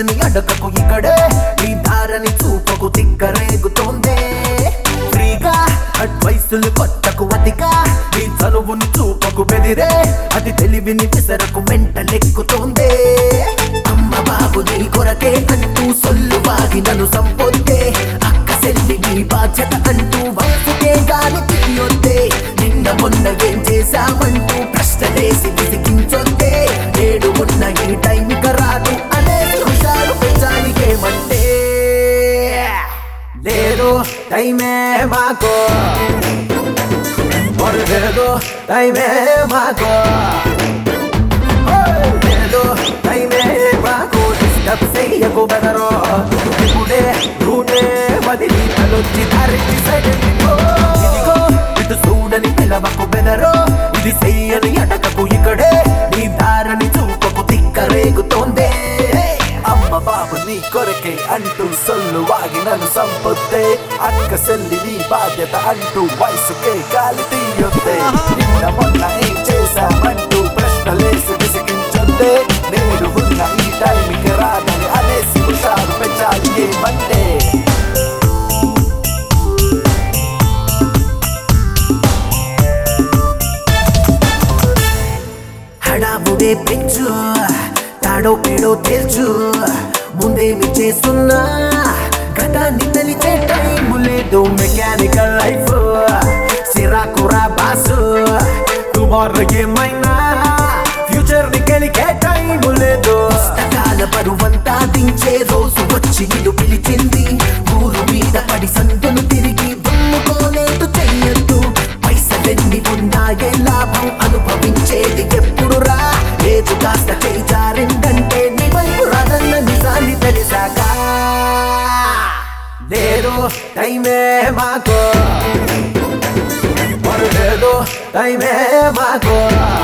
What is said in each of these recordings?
చెయ్యని అడకకు ఇక్కడే నీ దారని చూపకు తిక్కరేగుతోందే ఫ్రీగా అడ్వైసులు కొట్టకు అతిగా నీ చనువుని చూపకు బెదిరే అది తెలివిని విసరకు మెంటలెక్కుతోందే అమ్మ బాబు నీ కొరకే అంటూ సొల్లు బాగి నన్ను సంపొద్దే అక్క సెల్లి నీ బాధ్యత అంటూ వయసుకే గాలి తీయొద్దే నిన్న మొన్న ఏం చేశామంటూ ప్రశ్నలేసి విసిగించొద్దే నేడు ఉన్న ఈ టైంకి రాదు అనేది హుషారు పెంచాలికేమంటే లేదు టైమే మాకో లేదు టైమే మాకో లేదు టైమే మాకు డిస్టర్బ్ చెయ్యకు బెదరో ఇప్పుడే రూటే వదిలి తలొచ్చి దారికి సైలెంట్ ఇదిగో ఇటు చూడని పిలవకు బెదరో ఇది చెయ్యని అడగకు ఇక్కడే నీ దారని చూపకు తిక్కరేగుతోందే అమ్మ బాబు నీ కొరకే అంటూ సొల్లు వాగి నన్ను సంపొద్దే అక్క సెల్లి నీ బాధ్యత అంటూ వయసుకే గాలి తీయొద్దే నిన్న మొన్న ఏం చేశామంటూ ప్రశ్నలేసి విసిగించొద్దే నేను ఉన్న ఈ టైంకి రాదని అనేసి హుషారు పెంచాలి ఏమంటే హడావుడే పెంచు తాడో పేడో తేల్చు ముందేమి చేస్తున్నా గతాన్ని తెలిచే టైము లేదు మెకానికల్ లైఫ్ సిరాకురా బాసు టుమారో ఏమైనా ఫ్యూచర్ ని కలిగే టైము లేదు పుస్తకాల బరువంతా దించే రోజు వచ్చి నిన్ను పిలిచింది ఊరు మీద పడి సందును తిరిగి దుమ్ముకోలేదు చెయ్యొద్దు పైసలెన్ని ఉన్నాయే లాభం అనుభవించేది ఎప్పుడు రా లేదు కాస్త చేయి జారిందంటే నీ వైపు రాదన్న నిజాన్ని తెలిసాక లేదు టైమే మాకు మరి లేదు టైమే మాకు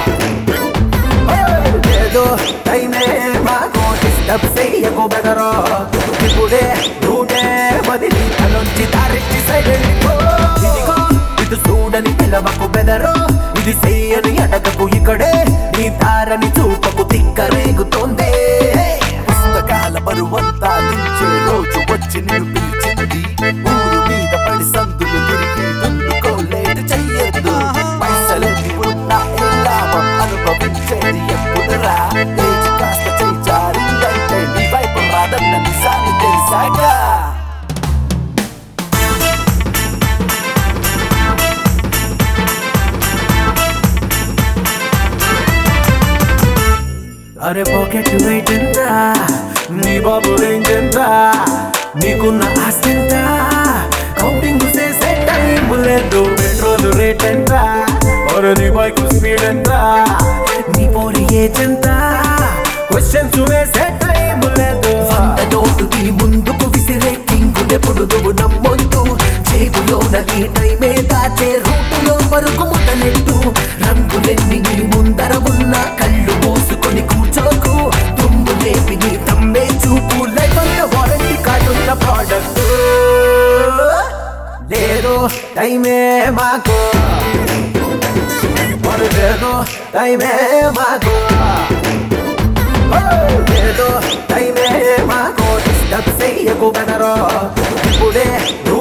లేదు టైమే మాకు డిస్టర్బ్ చెయ్యకు బెదరో ఇప్పుడే రూటే వదిలి తలొంచి దారికి సైలెంట్ ఇదిగో ఇటు చూడని పిలవకు బెదరో ఇది చెయ్యని అడగకు ఇక్కడే నీ దారని చూపకు తిక్కరేగుతోందే పుస్తకాల బరువంతా నించే రోజు వచ్చి నిన్ను పిలిచింది ఊరు మీద పడి సందులు తిరిగి దున్నుకోలేదు చెయ్యొద్దు పైసలెన్ని ఉన్నా ఏ లాభం అనుభవించేది ఎప్పుడురా లేచి కాస్త చేయి జారిందంటే నీ వైపు రాదన్న నిజాన్ని తెలిసాక అరే పాకెట్ వెయిట్ ఎంత నీ బాబు రేంజ్ ఎంత నీకున్న ఆస్తి ఎంత కౌంటింగ్ చేసే టైం లేదు పెట్రోల్ రేట్ ఎంత ఒరే నీ బైక్ స్పీడ్ ఎంత నీ పోరి ఏజ్ ఎంత క్వశ్చన్స్ వేసే టైం లేదు వంద నోటుకి ముందుకు విసిరే కింగులెప్పుడు నువ్వు నమ్మొద్దు జేబులోన నీ టైమే దాచే రూటులో పరుగు ముట్టనెట్టు రంగులెన్ని నీ ముందర ఉన్న కళ్ళు మూసుకొని కూర్చోకు తుమ్ము లేపి నీ తమ్మే చూపు లైఫ్ అంత వారంటీ కార్డున్న ప్రోడక్ట్ లేదు టైమే మాకు మరి లేదు టైమే మాకు లేదు టైమే మాకు డిస్టర్బ్ చెయ్యకు బెదరో ఇప్పుడే